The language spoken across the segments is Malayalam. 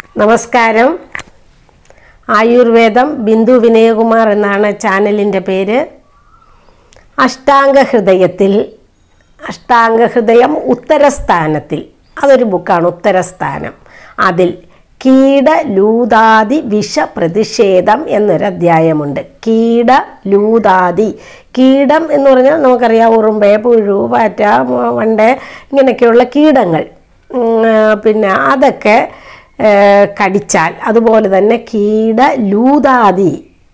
നമസ്കാരം ആയുർവേദം ബിന്ദു വിനയകുമാർ എന്നാണ് ചാനലിൻ്റെ പേര് അഷ്ടാംഗ ഹൃദയത്തിൽ അഷ്ടാംഗ ഹൃദയം ഉത്തരസ്ഥാനത്തിൽ അതൊരു ബുക്കാണ് ഉത്തരസ്ഥാനം അതിൽ കീട ലൂതാതി വിഷ പ്രതിഷേധം എന്നൊരു അധ്യായമുണ്ട് കീട ലൂതാതി കീടം എന്ന് പറഞ്ഞാൽ നമുക്കറിയാം ഉറുമ്പ് പുഴു പാറ്റ മ- വണ്ട് ഇങ്ങനെയൊക്കെയുള്ള കീടങ്ങൾ ഉം, ആ, പിന്നെ അതൊക്കെ ഏ, കടിച്ചാൽ അതുപോലെ തന്നെ കീട ലൂതാതി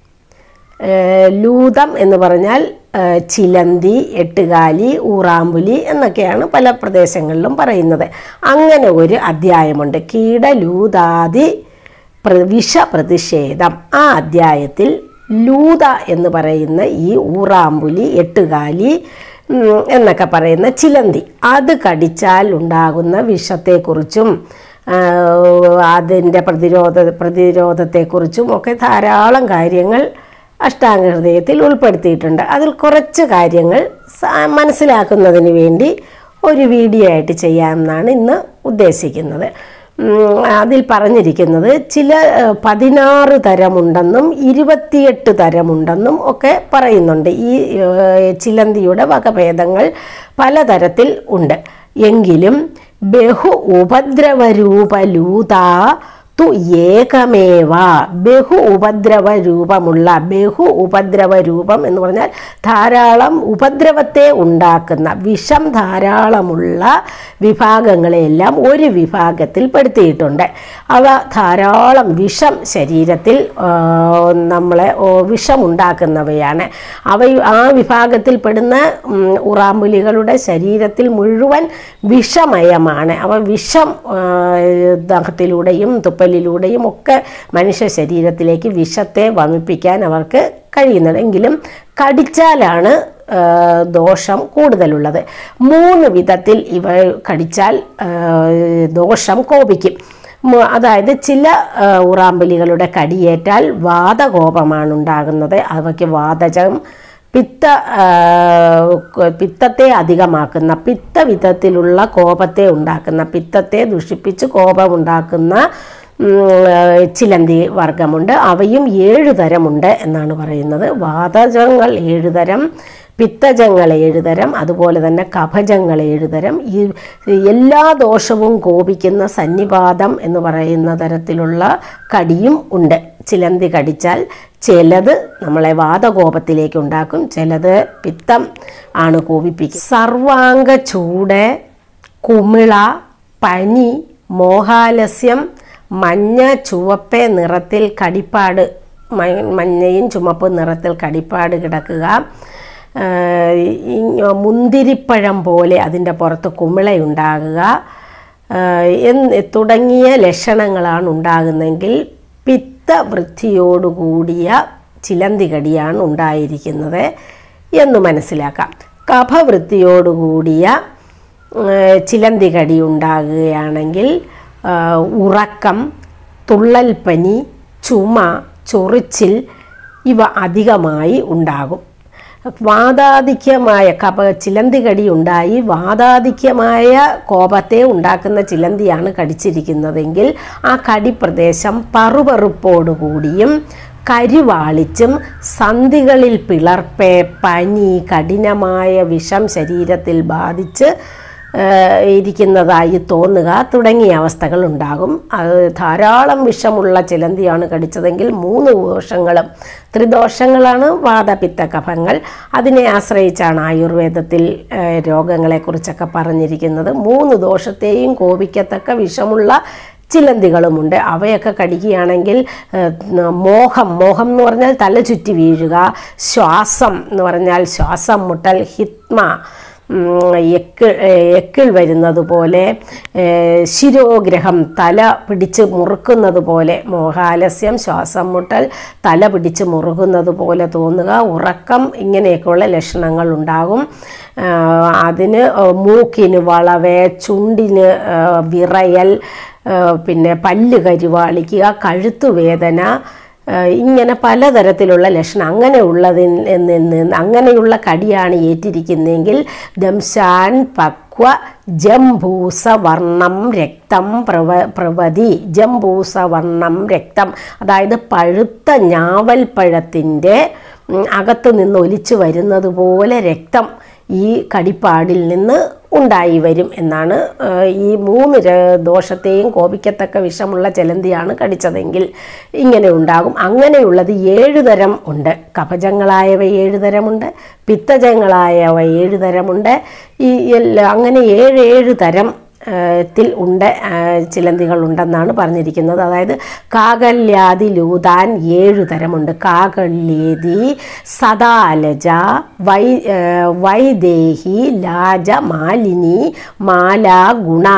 ഏ, ലൂതം എന്ന് പറഞ്ഞാൽ ഏ, ചിലന്തി എട്ടുകാലി ഊറാമ്പുലി എന്നൊക്കെയാണ് പല പ്രദേശങ്ങളിലും പറയുന്നത് അങ്ങനെ ഒരു അധ്യായമുണ്ട് കീടലൂതാതി പ്ര- വിഷ പ്രതിഷേധം ആ അധ്യായത്തിൽ ലൂത എന്ന് പറയുന്ന ഈ ഊറാമ്പുലി എട്ടുകാലി ഉം, എന്നൊക്കെ പറയുന്ന ചിലന്തി അത് കടിച്ചാൽ ഉണ്ടാകുന്ന വിഷത്തെക്കുറിച്ചും ആ, അതിൻ്റെ പ്രതിരോധ പ്രതിരോധത്തെക്കുറിച്ചും ഒക്കെ ധാരാളം കാര്യങ്ങൾ അഷ്ടാംഗ ഹൃദയത്തിൽ ഉൾപ്പെടുത്തിയിട്ടുണ്ട് അതിൽ കുറച്ച് കാര്യങ്ങൾ സ- മനസ്സിലാക്കുന്നതിന് വേണ്ടി ഒരു വീഡിയോ ആയിട്ട് ചെയ്യാമെന്നാണ് ഇന്ന് ഉദ്ദേശിക്കുന്നത് ഉം, അതിൽ പറഞ്ഞിരിക്കുന്നത് ചില ഏഹ്, പതിനാറ് തരമുണ്ടെന്നും ഇരുപത്തിയെട്ട് തരമുണ്ടെന്നും ഒക്കെ പറയുന്നുണ്ട് ഈ ഏഹ്, ചിലന്തിയുടെ വകഭേദങ്ങൾ പലതരത്തിൽ ഉണ്ട് എങ്കിലും ബഹു ഉപദ്രവരൂപലൂത തു ഏകമേവ ബഹു ഉപദ്രവ രൂപമുള്ള ബഹു ഉപദ്രവ രൂപം എന്ന് പറഞ്ഞാൽ ധാരാളം ഉപദ്രവത്തെ ഉണ്ടാക്കുന്ന വിഷം ധാരാളമുള്ള വിഭാഗങ്ങളെയെല്ലാം ഒരു വിഭാഗത്തിൽ പെടുത്തിയിട്ടുണ്ട് അവ ധാരാളം വിഷം ശരീരത്തിൽ ആ, നമ്മളെ ഓ, വിഷമുണ്ടാക്കുന്നവയാണ് അവ ആ വിഭാഗത്തിൽ പെടുന്ന ഉം, ഉറാമ്പുലികളുടെ ശരീരത്തിൽ മുഴുവൻ വിഷമയമാണ് അവ വിഷം ആ, ദഹത്തിലൂടെയും തുപ്പലിലൂടെയും ഒക്കെ മനുഷ്യ ശരീരത്തിലേക്ക് വിഷത്തെ വമിപ്പിക്കാൻ അവർക്ക് കഴിയുന്നത് എങ്കിലും കടിച്ചാലാണ് ആ, ദോഷം കൂടുതലുള്ളത് മൂന്ന് വിധത്തിൽ ഇവ കടിച്ചാൽ ആ, ദോഷം കോപിക്കും മു- അതായത് ചില ആ, ഉറാമ്പലികളുടെ കടിയേറ്റാൽ വാതകോപമാണ് ഉണ്ടാകുന്നത് അവയ്ക്ക് വാതജം പിത്ത ആ, ക- പിത്തത്തെ അധികമാക്കുന്ന പിത്ത വിധത്തിലുള്ള കോപത്തെ ഉണ്ടാക്കുന്ന പിത്തത്തെ ദുഷിപ്പിച്ച് കോപമുണ്ടാക്കുന്ന ഉം, ആ, ചിലന്തി വർഗമുണ്ട് അവയും ഏഴു തരമുണ്ട് എന്നാണ് പറയുന്നത് വാതജങ്ങൾ ഏഴു തരം പിത്തജങ്ങൾ ഏഴ് തരം അതുപോലെ തന്നെ കഫജങ്ങൾ ഏഴ് തരം ഈ എല്ലാ ദോഷവും കോപിക്കുന്ന സന്നിപാതം എന്ന് പറയുന്ന തരത്തിലുള്ള കടിയും ഉണ്ട് ചിലന്തി കടിച്ചാൽ ചിലത് നമ്മളെ വാതകോപത്തിലേക്ക് ഉണ്ടാക്കും ചിലത് പിത്തം ആണ് കോപിപ്പിക്കും സർവാംഗ ചൂട് കുമിള പനി മോഹാലസ്യം മഞ്ഞ ചുവപ്പ് നിറത്തിൽ കടിപ്പാട് മ- മഞ്ഞയും ചുമപ്പ് നിറത്തിൽ കടിപ്പാട് കിടക്കുക ആഹ് ഈ മുന്തിരിപ്പഴം പോലെ അതിൻ്റെ പുറത്ത് കുമിളയുണ്ടാകുക ആഹ് എന്ന് തുടങ്ങിയ ലക്ഷണങ്ങളാണ് ഉണ്ടാകുന്നതെങ്കിൽ പിത്തവൃദ്ധിയോടുകൂടിയ ചിലന്തി കടിയാണ് ഉണ്ടായിരിക്കുന്നത് എന്ന് മനസ്സിലാക്കാം കഫവൃത്തിയോടുകൂടിയ ഏഹ് ചിലന്തി കടി ഉണ്ടാകുകയാണെങ്കിൽ ആഹ് ഉറക്കം തുള്ളൽപ്പനി ചുമ ചൊറിച്ചിൽ ഇവ അധികമായി ഉണ്ടാകും വാതാധിക്യമായ കപ ചിലന്തി കടി ഉണ്ടായി വാതാധിക്യമായ കോപത്തെ ഉണ്ടാക്കുന്ന ചിലന്തിയാണ് കടിച്ചിരിക്കുന്നതെങ്കിൽ ആ കടി പ്രദേശം പറുപറുപ്പോടുകൂടിയും കരിവാളിച്ചും സന്ധികളിൽ പിളർപ്പ് പനി കഠിനമായ വിഷം ശരീരത്തിൽ ബാധിച്ച് ഏഹ്, ഇരിക്കുന്നതായി തോന്നുക തുടങ്ങിയ അവസ്ഥകൾ ഉണ്ടാകും അത് ധാരാളം വിഷമുള്ള ചിലന്തിയാണ് കടിച്ചതെങ്കിൽ മൂന്ന് ദോഷങ്ങളും ത്രിദോഷങ്ങളാണ് വാദപിത്ത കഫങ്ങൾ അതിനെ ആശ്രയിച്ചാണ് ആയുർവേദത്തിൽ ഏഹ്, രോഗങ്ങളെക്കുറിച്ചൊക്കെ പറഞ്ഞിരിക്കുന്നത് മൂന്ന് ദോഷത്തെയും കോപിക്കത്തക്ക വിഷമുള്ള ചിലന്തികളുമുണ്ട് അവയൊക്കെ കടിക്കുകയാണെങ്കിൽ ഏഹ്, മോഹം മോഹം എന്ന് പറഞ്ഞാൽ തല ചുറ്റി വീഴുക ശ്വാസം എന്ന് പറഞ്ഞാൽ ശ്വാസം മുട്ടൽ ഹിത്മ ഉം, എക്കിൾ ഏഹ്, എക്കിൾ വരുന്നത് പോലെ ഏഹ്, ശിരോഗ്രഹം തല പിടിച്ച് മുറുക്കുന്നത് പോലെ മോഹാലസ്യം ശ്വാസം മുട്ടൽ തല പിടിച്ച് മുറുകുന്നത് പോലെ തോന്നുക ഉറക്കം ഇങ്ങനെയൊക്കെയുള്ള ലക്ഷണങ്ങൾ ഉണ്ടാകും ആഹ്, അതിന് മൂക്കിന് വളവ് ചുണ്ടിന് ആഹ്, വിറയൽ ആഹ്, പിന്നെ പല്ല് കരിവാളിക്കുക കഴുത്തുവേദന ഏഹ് ഇങ്ങനെ പലതരത്തിലുള്ള ലക്ഷണം അങ്ങനെയുള്ളതിൽ നിന്ന് അങ്ങനെയുള്ള കടിയാണ് ഏറ്റിരിക്കുന്നതെങ്കിൽ ദംശാൻ പക്വ ജംബൂസവർണം രക്തം പ്രവ പ്രവതി ജംബൂസവർണം രക്തം അതായത് പഴുത്ത ഞാവൽപ്പഴത്തിൻ്റെ ഉം, അകത്ത് നിന്ന് ഒലിച്ചു വരുന്നത് പോലെ രക്തം ഈ കടിപ്പാടിൽ നിന്ന് ഉണ്ടായി വരും എന്നാണ് ആ, ഈ മൂന്ന് ര- ദോഷത്തെയും കോപിക്കത്തക്ക വിഷമുള്ള ചെലന്തിയാണ് കടിച്ചതെങ്കിൽ ഇങ്ങനെ ഉണ്ടാകും അങ്ങനെയുള്ളത് ഏഴ് തരം ഉണ്ട് കഫജങ്ങളായവ ഏഴ് തരമുണ്ട് പിത്തജങ്ങളായവ ഏഴ് തരമുണ്ട് ഈ എല്ലാ അങ്ങനെ ഏഴ് ഏഴ് തരം ആ, ത്തിൽ ഉണ്ട് ആ, ചിലന്തികൾ ഉണ്ടെന്നാണ് പറഞ്ഞിരിക്കുന്നത് അതായത് കാകല്യാതി ലൂതാൻ ഏഴു തരമുണ്ട് കാകല്യേതി സദാലജ വൈ ആ, വൈദേഹി ലാജ മാലിനി മാലാ ഗുണ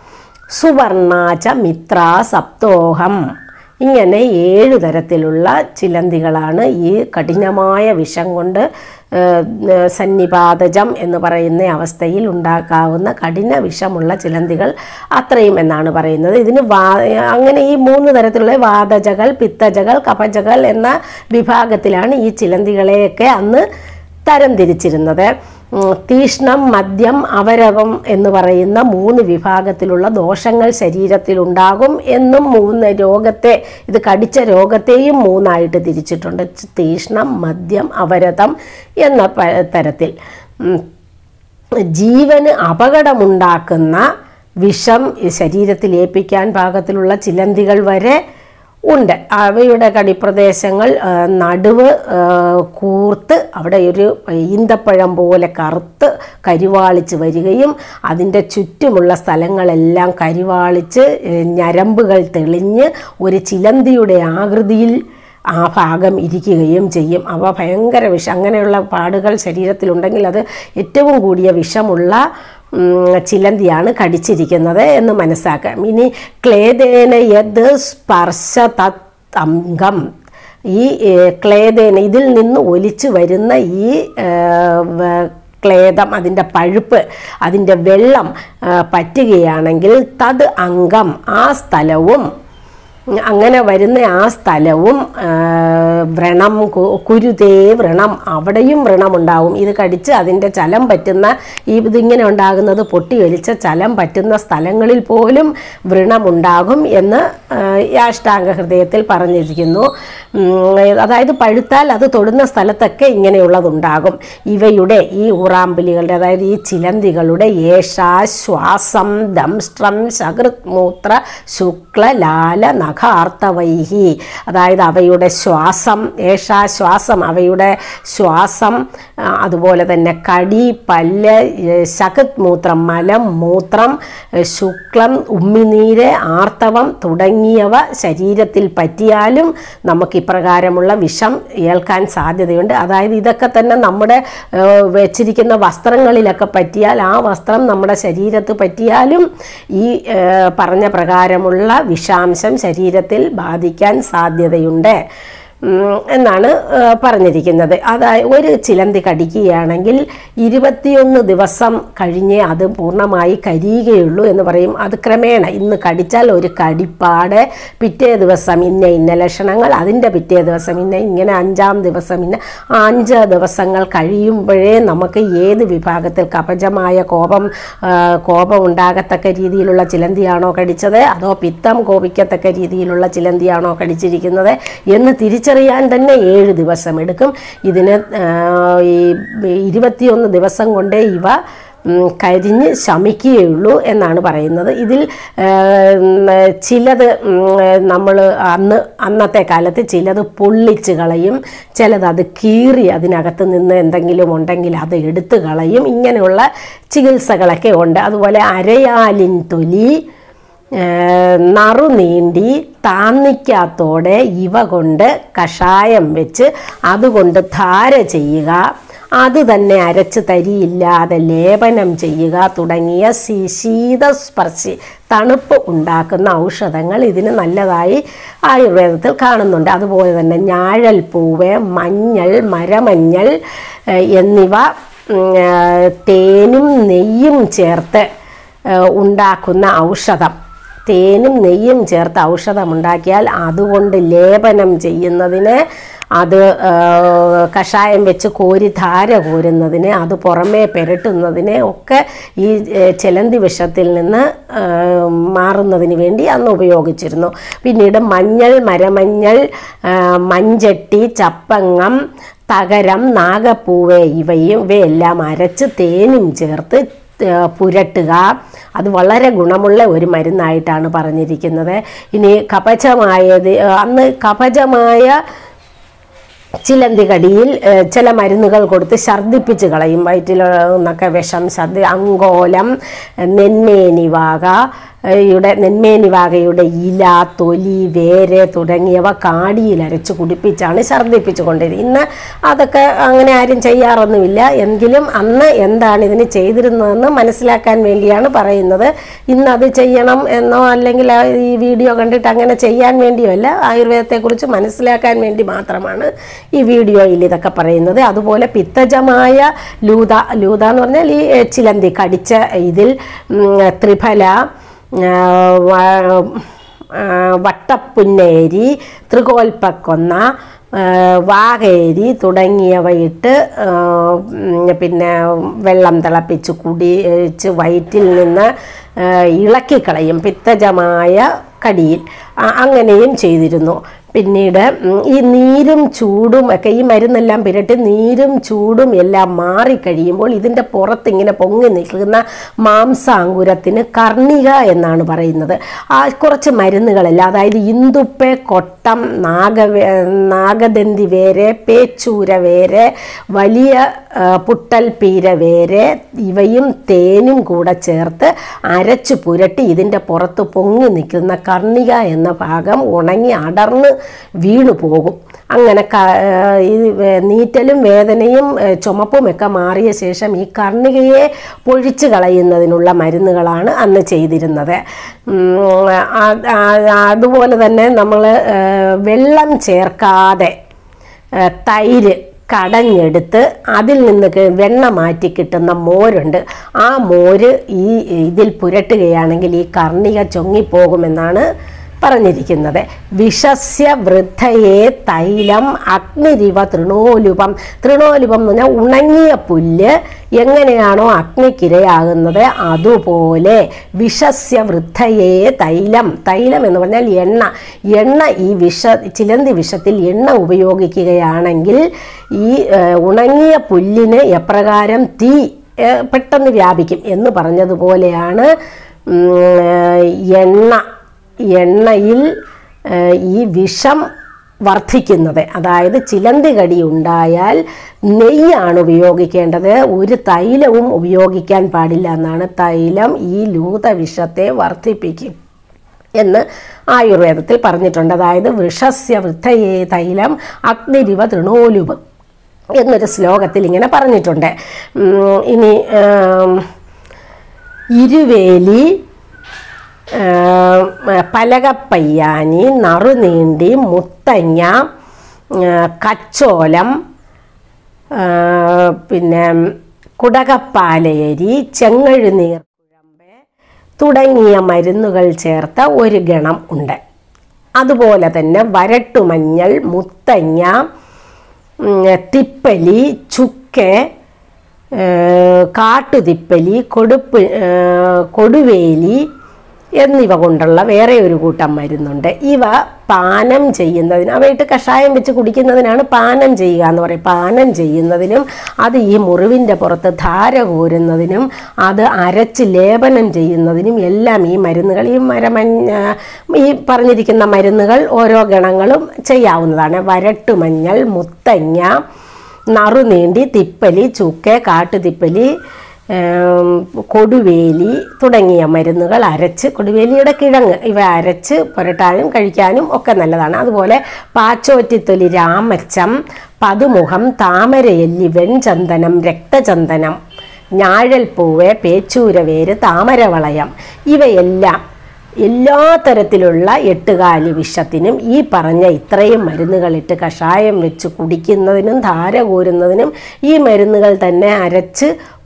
സുവർണാച മിത്ര സപ്തോഹം ഇങ്ങനെ ഏഴു തരത്തിലുള്ള ചിലന്തികളാണ് ഈ കഠിനമായ വിഷം കൊണ്ട് ഏഹ്, ഏഹ്, സന്നിപാതജം എന്ന് പറയുന്ന അവസ്ഥയിൽ ഉണ്ടാക്കാവുന്ന കഠിന വിഷമുള്ള ചിലന്തികൾ അത്രയും എന്നാണ് പറയുന്നത് ഇതിന് വാ അങ്ങനെ ഈ മൂന്ന് തരത്തിലുള്ള വാതജകൾ പിത്തജകൾ കപജകൾ എന്ന വിഭാഗത്തിലാണ് ഈ ചിലന്തികളെയൊക്കെ അന്ന് തരംതിരിച്ചിരുന്നത് ഉം, തീഷ്ണം മദ്യം അവരവം എന്ന് പറയുന്ന മൂന്ന് വിഭാഗത്തിലുള്ള ദോഷങ്ങൾ ശരീരത്തിലുണ്ടാകും എന്നും മൂന്ന് രോഗത്തെ ഇത് കടിച്ച രോഗത്തെയും മൂന്നായിട്ട് തിരിച്ചിട്ടുണ്ട് തീഷ്ണം മദ്യം അവരതം എന്ന പ- തരത്തിൽ ഉം, ജീവന് അപകടമുണ്ടാക്കുന്ന വിഷം ഈ ശരീരത്തിൽ ഏൽപ്പിക്കാൻ പാകത്തിലുള്ള ചിലന്തികൾ വരെ ഉണ്ട് അവയുടെ കടിപ്രദേശങ്ങൾ ആ, നടുവ് ആ, കൂർത്ത് അവിടെ ഒരു ഈന്തപ്പഴം പോലെ കറുത്ത് കരിവാളിച്ച് വരികയും അതിൻ്റെ ചുറ്റുമുള്ള സ്ഥലങ്ങളെല്ലാം കരിവാളിച്ച് ഏ, ഞരമ്പുകൾ തെളിഞ്ഞ് ഒരു ചിലന്തിയുടെ ആകൃതിയിൽ ആ ഭാഗം ഇരിക്കുകയും ചെയ്യും അവ ഭയങ്കര വിഷം അങ്ങനെയുള്ള പാടുകൾ ശരീരത്തിലുണ്ടെങ്കിൽ അത് ഏറ്റവും കൂടിയ വിഷമുള്ള ഉം, ചിലന്തിയാണ് കടിച്ചിരിക്കുന്നത് എന്ന് മനസ്സാക്കാം ഇനി ക്ലേദേന യത് സ്പർശ തത് അംഗം ഈ ഏ, ക്ലേദേന ഇതിൽ നിന്ന് ഒലിച്ചു വരുന്ന ഈ ഏ, വ- ക്ലേദം അതിൻ്റെ പഴുപ്പ് അതിൻ്റെ വെള്ളം ആ, പറ്റുകയാണെങ്കിൽ തത് അംഗം ആ സ്ഥലവും അങ്ങനെ വരുന്ന ആ സ്ഥലവും ആ, വ്രണം കു- കുരുതേ വ്രണം അവിടെയും വ്രണമുണ്ടാവും ഇത് കടിച്ച് അതിൻ്റെ ചലം പറ്റുന്ന ഈ ഇതിങ്ങനെ ഉണ്ടാകുന്നത് പൊട്ടി ഒലിച്ച ചലം പറ്റുന്ന സ്ഥലങ്ങളിൽ പോലും വ്രണമുണ്ടാകും എന്ന് ആ, ഈ അഷ്ടാംഗ ഹൃദയത്തിൽ പറഞ്ഞിരിക്കുന്നു ഉം, അതായത് പഴുത്താൽ അത് തൊടുന്ന സ്ഥലത്തൊക്കെ ഇങ്ങനെയുള്ളതുണ്ടാകും ഇവയുടെ ഈ ഊറാമ്പലികളുടെ അതായത് ഈ ചിലന്തികളുടെ ഏഷ ശ്വാസം ദംഷ്ട്രം ശകൃത് മൂത്ര ശുക്ല ലാല നഖാർത്തവൈഹി അതായത് അവയുടെ ശ്വാസം ഏഷ ശ്വാസം അവയുടെ ശ്വാസം ആ, അതുപോലെ തന്നെ കടി പല്ല് ഏ, ശകത് മൂത്രം മലം മൂത്രം ഏ, ശുക്ലം ഉമ്മിനീര് ആർത്തവം തുടങ്ങിയവ ശരീരത്തിൽ പറ്റിയാലും നമുക്ക് ഇപ്രകാരമുള്ള വിഷം ഏൽക്കാൻ സാധ്യതയുണ്ട് അതായത് ഇതൊക്കെ തന്നെ നമ്മുടെ ഏ, വെച്ചിരിക്കുന്ന വസ്ത്രങ്ങളിലൊക്കെ പറ്റിയാൽ ആ വസ്ത്രം നമ്മുടെ ശരീരത്ത് പറ്റിയാലും ഈ ഏ, പറഞ്ഞ പ്രകാരമുള്ള വിഷാംശം ശരീരത്തിൽ ബാധിക്കാൻ സാധ്യതയുണ്ട് ഉം, എന്നാണ് ഏ, പറഞ്ഞിരിക്കുന്നത് അതായത് ഒരു ചിലന്തി കടിക്കുകയാണെങ്കിൽ ഇരുപത്തിയൊന്ന് ദിവസം കഴിഞ്ഞേ അത് പൂർണ്ണമായി കരിയുകയുള്ളൂ എന്ന് പറയും അത് ക്രമേണ ഇന്ന് കടിച്ചാൽ ഒരു കടിപ്പാട് പിറ്റേ ദിവസം ഇന്ന ഇന്ന ലക്ഷണങ്ങൾ അതിൻ്റെ പിറ്റേ ദിവസം ഇന്ന ഇങ്ങനെ അഞ്ചാം ദിവസം ഇന്ന ആ അഞ്ച് ദിവസങ്ങൾ കഴിയുമ്പോഴേ നമുക്ക് ഏത് വിഭാഗത്തിൽ കപജമായ കോപം ആ, കോപം ഉണ്ടാകത്തക്ക രീതിയിലുള്ള ചിലന്തിയാണോ കടിച്ചത് അതോ പിത്തം കോപിക്കത്തക്ക രീതിയിലുള്ള ചിലന്തിയാണോ കടിച്ചിരിക്കുന്നത് എന്ന് തിരിച്ചറിയാൻ തന്നെ ഏഴ് ദിവസം എടുക്കും ഇതിന് ആ, ഈ ഇരുപത്തിയൊന്ന് ദിവസം കൊണ്ടേ ഇവ ഉം, കരിഞ്ഞ് ശമിക്കുകയുള്ളൂ എന്നാണ് പറയുന്നത് ഇതിൽ ആ, ഉം, ചിലത് നമ്മൾ അന്ന് അന്നത്തെ കാലത്ത് ചിലത് പൊള്ളിച്ച് കളയും ചിലത് അത് കീറി അതിനകത്ത് നിന്ന് എന്തെങ്കിലും ഉണ്ടെങ്കിൽ അത് എടുത്തു കളയും ഇങ്ങനെയുള്ള ചികിത്സകളൊക്കെ ഉണ്ട് അതുപോലെ അരയാലിൻ തൊലി ഏഹ് നറു നീണ്ടി താന്നിക്കാത്തോടെ ഇവ കൊണ്ട് കഷായം വെച്ച് അതുകൊണ്ട് ധാര ചെയ്യുക അത് തന്നെ അരച്ച് തരിയില്ലാതെ ലേപനം ചെയ്യുക തുടങ്ങിയ സി- ശീതസ്പർശി തണുപ്പ് ഉണ്ടാക്കുന്ന ഔഷധങ്ങൾ ഇതിന് നല്ലതായി ആയുർവേദത്തിൽ കാണുന്നുണ്ട് അതുപോലെ തന്നെ ഞാഴൽപ്പൂവ് മഞ്ഞൾ മരമഞ്ഞൾ ഏഹ് എന്നിവ ഉം, ഏഹ് തേനും നെയ്യും ചേർത്ത് ഏഹ് ഉണ്ടാക്കുന്ന ഔഷധം തേനും നെയ്യും ചേർത്ത് ഔഷധമുണ്ടാക്കിയാൽ അതുകൊണ്ട് ലേപനം ചെയ്യുന്നതിന് അത് ആ, കഷായം വെച്ച് കോരി ധാര കോരുന്നതിന് അത് പുറമേ പെരട്ടുന്നതിന് ഒക്കെ ഈ ഏ, ചിലന്തി വിഷത്തിൽ നിന്ന് ആ, മാറുന്നതിന് വേണ്ടി അന്ന് ഉപയോഗിച്ചിരുന്നു പിന്നീട് മഞ്ഞൾ മരമഞ്ഞൾ ആ, മഞ്ചട്ടി ചപ്പങ്ങം തകരം നാഗപ്പൂവ് ഇവയും ഇവയെല്ലാം അരച്ച് തേനും ചേർത്ത് ഏ, പുരട്ടുക അത് വളരെ ഗുണമുള്ള ഒരു മരുന്നായിട്ടാണ് പറഞ്ഞിരിക്കുന്നത് ഇനി കപചമായത് അന്ന് കപചമായ ചിലന്തി കടിയിൽ ഏഹ്, ചില മരുന്നുകൾ കൊടുത്ത് ഛർദ്ദിപ്പിച്ച് കളയും വയറ്റിൽ നിന്നൊക്കെ വിഷം ഛർദി അങ്കോലം നെന്മേനിവാക ഏഹ്, യുടെ നെന്മേനിവാകയുടെ ഇല തൊലി വേര് തുടങ്ങിയവ കാടിയിൽ അരച്ച് കുടിപ്പിച്ചാണ് ഛർദ്ദിപ്പിച്ച് കൊണ്ടിരുന്നത് ഇന്ന് അതൊക്കെ അങ്ങനെ ആരും ചെയ്യാറൊന്നുമില്ല എങ്കിലും അന്ന് എന്താണ് ഇതിന് ചെയ്തിരുന്നതെന്ന് മനസ്സിലാക്കാൻ വേണ്ടിയാണ് പറയുന്നത് ഇന്ന് അത് ചെയ്യണം എന്നോ അല്ലെങ്കിൽ ആ ഈ വീഡിയോ കണ്ടിട്ട് അങ്ങനെ ചെയ്യാൻ വേണ്ടിയോ അല്ല ആയുർവേദത്തെക്കുറിച്ച് മനസ്സിലാക്കാൻ വേണ്ടി മാത്രമാണ് ഈ വീഡിയോയിൽ ഇതൊക്കെ പറയുന്നത് അതുപോലെ പിത്തജമായ ലൂത ലൂത എന്ന് പറഞ്ഞാൽ ഈ ഏ, ചിലന്തി കടിച്ച ഇതിൽ ഉം, ത്രിഫല ആ, വ- ആ, വട്ടപ്പുന്നേരി ത്രികോൽപ്പക്കൊന്ന ആ, വാകേരി തുടങ്ങിയവയിട്ട് ആ, ഉം, പിന്നെ വെള്ളം തിളപ്പിച്ച് കുടിച്ച് വയറ്റിൽ നിന്ന് ആ, ഇളക്കിക്കളയും പിത്തജമായ കടിയിൽ ആ, അങ്ങനെയും ചെയ്തിരുന്നു പിന്നീട് ഉം, ഈ നീരും ചൂടും ഒക്കെ ഈ മരുന്നെല്ലാം പുരട്ടി നീരും ചൂടും എല്ലാം മാറിക്കഴിയുമ്പോൾ ഇതിൻ്റെ പുറത്ത് ഇങ്ങനെ പൊങ്ങി നിൽക്കുന്ന മാംസാങ്കുരത്തിന് കർണിക എന്നാണ് പറയുന്നത് ആ കുറച്ച് മരുന്നുകളെല്ലാം അതായത് ഇന്ദുപ്പെ കൊട്ടം നാഗവേ നാഗദന്തി വേര് പേച്ചൂര വേര് വലിയ ആ, പുട്ടൽ പീര വേര് ഇവയും തേനും കൂടെ ചേർത്ത് അരച്ചു പുരട്ടി ഇതിൻ്റെ പുറത്ത് പൊങ്ങി നിൽക്കുന്ന കർണിക എന്ന ഭാഗം ഉണങ്ങി അടർന്ന് വീണു പോകും അങ്ങനെ ക ആ, ഈ വേ- നീറ്റലും വേദനയും ഏ, ചുമപ്പും ഒക്കെ മാറിയ ശേഷം ഈ കർണികയെ പൊഴിച്ചു കളയുന്നതിനുള്ള മരുന്നുകളാണ് അന്ന് ചെയ്തിരുന്നത് ഉം, ആ- ആ- അതുപോലെ തന്നെ നമ്മൾ വെള്ളം ചേർക്കാതെ ഏ, തൈര് കടഞ്ഞെടുത്ത് അതിൽ നിന്ന് ക- വെണ്ണ മാറ്റി കിട്ടുന്ന മോരുണ്ട് ആ മോര് ഈ ഇതിൽ പുരട്ടുകയാണെങ്കിൽ ഈ കർണിക ചൊങ്ങിപ്പോകുമെന്നാണ് പറഞ്ഞിരിക്കുന്നത് വിഷസ്യ വൃദ്ധയെ തൈലം അഗ്നിരിവ തൃണോലുപം തൃണോലുപം എന്ന് പറഞ്ഞാൽ ഉണങ്ങിയ പുല്ല് എങ്ങനെയാണോ അഗ്നിക്കിരയാകുന്നത് അതുപോലെ വിഷസ്യ വൃദ്ധയെ തൈലം തൈലം എന്ന് പറഞ്ഞാൽ എണ്ണ എണ്ണ ഈ വിഷ ചിലന്തി വിഷത്തിൽ എണ്ണ ഉപയോഗിക്കുകയാണെങ്കിൽ ഈ ഏഹ്, ഉണങ്ങിയ പുല്ലിന് എപ്രകാരം തീ ഏഹ്, പെട്ടെന്ന് വ്യാപിക്കും എന്ന് പറഞ്ഞതുപോലെയാണ് ഉം, ഏഹ്, എണ്ണ എണ്ണയിൽ ഏഹ്, ഈ വിഷം വർദ്ധിക്കുന്നത് അതായത് ചിലന്തി കടി ഉണ്ടായാൽ നെയ്യാണ് ഉപയോഗിക്കേണ്ടത് ഒരു തൈലവും ഉപയോഗിക്കാൻ പാടില്ല എന്നാണ് തൈലം ഈ ലൂത വിഷത്തെ വർദ്ധിപ്പിക്കും എന്ന് ആയുർവേദത്തിൽ പറഞ്ഞിട്ടുണ്ട് അതായത് വൃഷസ്യ വൃദ്ധയേ തൈലം അഗ്നിരിവ തൃണോലുപം എന്നൊരു ശ്ലോകത്തിൽ ഇങ്ങനെ പറഞ്ഞിട്ടുണ്ട് ഉം, ഇനി ആം, ഇരുവേലി ആം, പലകപ്പയ്യാനി നറുനീണ്ടി മുത്തങ്ങ ആ, കച്ചോലം ആ, പിന്നെ കുടകപ്പാലയരി ചെങ്ങഴുനീർ കുഴമ്പ് തുടങ്ങിയ മരുന്നുകൾ ചേർത്ത ഒരു ഗണം ഉണ്ട് അതുപോലെ തന്നെ വരട്ടുമഞ്ഞൾ മുത്തങ്ങ ഉം, തിപ്പലി ചുക്ക് ഏഹ്, കാട്ടുതിപ്പലി കൊടുപ്പ് ഏഹ്, കൊടുവേലി എന്നിവ കൊണ്ടുള്ള വേറെ ഒരു കൂട്ടം മരുന്നുണ്ട് ഇവ പാനം ചെയ്യുന്നതിന് അവയിട്ട് കഷായം വെച്ച് കുടിക്കുന്നതിനാണ് പാനം ചെയ്യുക എന്ന് പറയും പാനം ചെയ്യുന്നതിനും അത് ഈ മുറിവിൻ്റെ പുറത്ത് ധാര കോരുന്നതിനും അത് അരച്ച് ലേപനം ചെയ്യുന്നതിനും എല്ലാം ഈ മരുന്നുകൾ ഈ മരമഞ്ഞ ഈ പറഞ്ഞിരിക്കുന്ന മരുന്നുകൾ ഓരോ ഗണങ്ങളും ചെയ്യാവുന്നതാണ് വരട്ടുമഞ്ഞൾ മുത്തങ്ങ നറുനീണ്ടി തിപ്പലി ചുക്ക് കാട്ടുതിപ്പലി ഏം, കൊടുവേലി തുടങ്ങിയ മരുന്നുകൾ അരച്ച് കൊടുവേലിയുടെ കിഴങ്ങ് ഇവ അരച്ച് പുരട്ടാനും കഴിക്കാനും ഒക്കെ നല്ലതാണ് അതുപോലെ പാച്ചോറ്റിത്തൊലി രാമച്ചം പതുമുഖം താമരയല്ലി വെൺചന്ദനം രക്തചന്ദനം ഞാഴൽപ്പൂവ് പേച്ചൂരവേര് താമരവളയം ഇവയെല്ലാം എല്ലാ തരത്തിലുള്ള എട്ടുകാലി വിഷത്തിനും ഈ പറഞ്ഞ ഇത്രയും മരുന്നുകളിട്ട് കഷായം വെച്ച് കുടിക്കുന്നതിനും ധാര കോരുന്നതിനും ഈ മരുന്നുകൾ തന്നെ അരച്ച്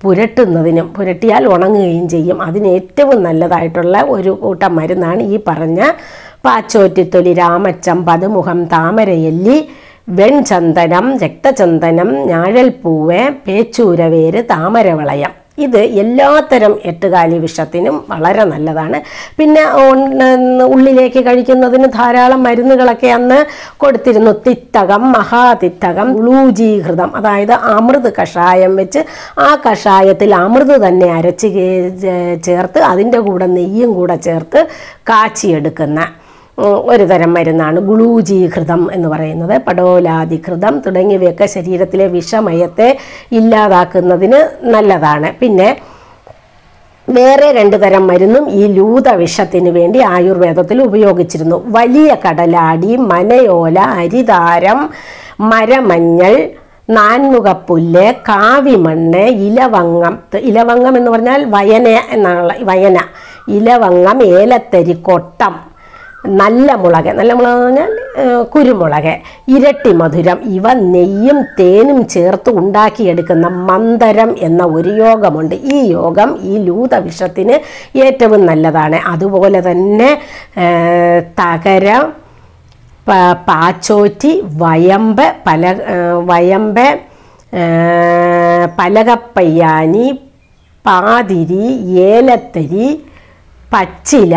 പുരട്ടുന്നതിനും പുരട്ടിയാൽ ഉണങ്ങുകയും ചെയ്യും അതിന് ഏറ്റവും നല്ലതായിട്ടുള്ള ഒരു കൂട്ടം മരുന്നാണ് ഈ പറഞ്ഞ പാച്ചോറ്റിത്തൊലി രാമച്ചം പതുമുഖം താമരയല്ലി വെൺചന്ദനം രക്തചന്ദനം ഞാഴൽപ്പൂവ് പേച്ചൂരവേര് താമരവളയം ഇത് എല്ലാത്തരം എട്ടുകാലി വിഷത്തിനും വളരെ നല്ലതാണ് പിന്നെ ഉൺ- ഉള്ളിലേക്ക് കഴിക്കുന്നതിന് ധാരാളം മരുന്നുകളൊക്കെ അന്ന് കൊടുത്തിരുന്നു തിത്തകം മഹാതിത്തകം ഉളൂജീകൃതം അതായത് അമൃത് കഷായം വെച്ച് ആ കഷായത്തിൽ അമൃത് തന്നെ അരച്ച് കേ- ചേ- ചേർത്ത് അതിൻ്റെ കൂടെ നെയ്യും കൂടെ ചേർത്ത് കാച്ചിയെടുക്കുന്ന ഉം, ഒരു തരം മരുന്നാണ് ഗുളൂജീകൃതം എന്ന് പറയുന്നത് പടോലാധികൃതം തുടങ്ങിയവയൊക്കെ ശരീരത്തിലെ വിഷമയത്തെ ഇല്ലാതാക്കുന്നതിന് നല്ലതാണ് പിന്നെ വേറെ രണ്ട് തരം മരുന്നും ഈ ലൂത വിഷത്തിന് വേണ്ടി ആയുർവേദത്തിൽ ഉപയോഗിച്ചിരുന്നു വലിയ കടലാടി മനയോല അരിതാരം മരമഞ്ഞൾ നാൻമുഖപ്പുല്ല് കാവിമണ്ണ് ഇലവങ്ങം ഇലവങ്ങം എന്ന് പറഞ്ഞാൽ വയന എന്നുള്ള വയന ഇലവങ്ങം ഏലത്തരി കൊട്ടം നല്ല മുളക് നല്ല മുളക് എന്ന് പറഞ്ഞാൽ ഏഹ്, കുരുമുളക് ഇരട്ടി മധുരം ഇവ നെയ്യും തേനും ചേർത്ത് ഉണ്ടാക്കിയെടുക്കുന്ന മന്ദരം എന്ന ഒരു യോഗമുണ്ട് ഈ യോഗം ഈ ലൂത വിഷത്തിന് ഏറ്റവും നല്ലതാണ് അതുപോലെ തന്നെ ഏഹ്, തകരം പ- പാച്ചോറ്റി വയമ്പ് പല ഏഹ്, വയമ്പ് ഏഹ്, പലകപ്പയ്യാനി പാതിരി ഏലത്തരി പച്ചില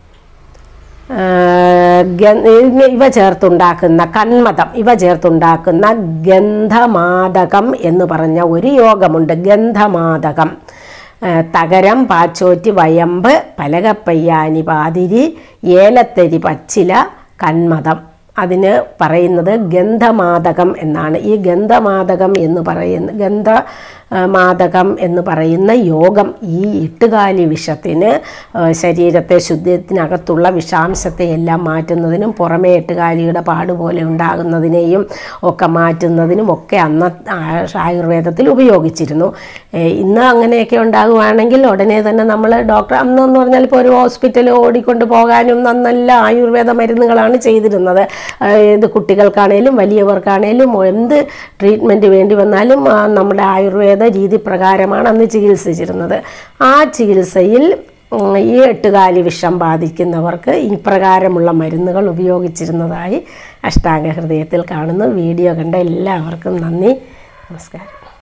ഏഹ് ഗ- ഇവ- ഇവ ചേർത്തുണ്ടാക്കുന്ന കന്മതം ഇവ ചേർത്തുണ്ടാക്കുന്ന ഗന്ധമാദകം എന്ന് പറഞ്ഞ ഒരു യോഗമുണ്ട് ഗന്ധമാദകം ഏഹ് തകരം പാച്ചോറ്റി വയമ്പ് പലകപ്പയ്യാനി പാതിരി ഏലത്തരി പച്ചില കന്മതം അതിന് പറയുന്നത് ഗന്ധമാദകം എന്നാണ് ഈ ഗന്ധമാദകം എന്ന് പറയുന്ന ഗന്ധ ആ, മാദകം എന്ന് പറയുന്ന യോഗം ഈ എട്ടുകാലി വിഷത്തിന് ആ, ശരീരത്തെ ശുദ്ധത്തിനകത്തുള്ള വിഷാംശത്തെ എല്ലാം മാറ്റുന്നതിനും പുറമേ എട്ടുകാലിയുടെ പാടുപോലെ ഉണ്ടാകുന്നതിനെയും ഒക്കെ മാറ്റുന്നതിനും ഒക്കെ അന്ന് ആ- ആയുർവേദത്തിൽ ഉപയോഗിച്ചിരുന്നു ഏ, ഇന്ന് അങ്ങനെയൊക്കെ ഉണ്ടാകുവാണെങ്കിൽ ഉടനെ തന്നെ നമ്മൾ ഡോക്ടർ അന്നെന്ന് പറഞ്ഞാൽ ഇപ്പോൾ ഒരു ഹോസ്പിറ്റൽ ഓടിക്കൊണ്ട് പോകാനും നല്ല ആയുർവേദ മരുന്നുകളാണ് ചെയ്തിരുന്നത് ആ, ഇത് കുട്ടികൾക്കാണേലും വലിയവർക്കാണേലും എന്ത് ട്രീറ്റ്മെൻറ്റ് വേണ്ടി വന്നാലും ആ, നമ്മുടെ ആയുർവേദ രീതി പ്രകാരമാണ് അന്ന് ചികിത്സിച്ചിരുന്നത് ആ ചികിത്സയിൽ ഉം, ഈ എട്ടുകാലി വിഷം ബാധിക്കുന്നവർക്ക് ഇപ്രകാരമുള്ള മരുന്നുകൾ ഉപയോഗിച്ചിരുന്നതായി അഷ്ടാംഗ ഹൃദയത്തിൽ കാണുന്നു വീഡിയോ കണ്ട എല്ലാവർക്കും നന്ദി നമസ്കാരം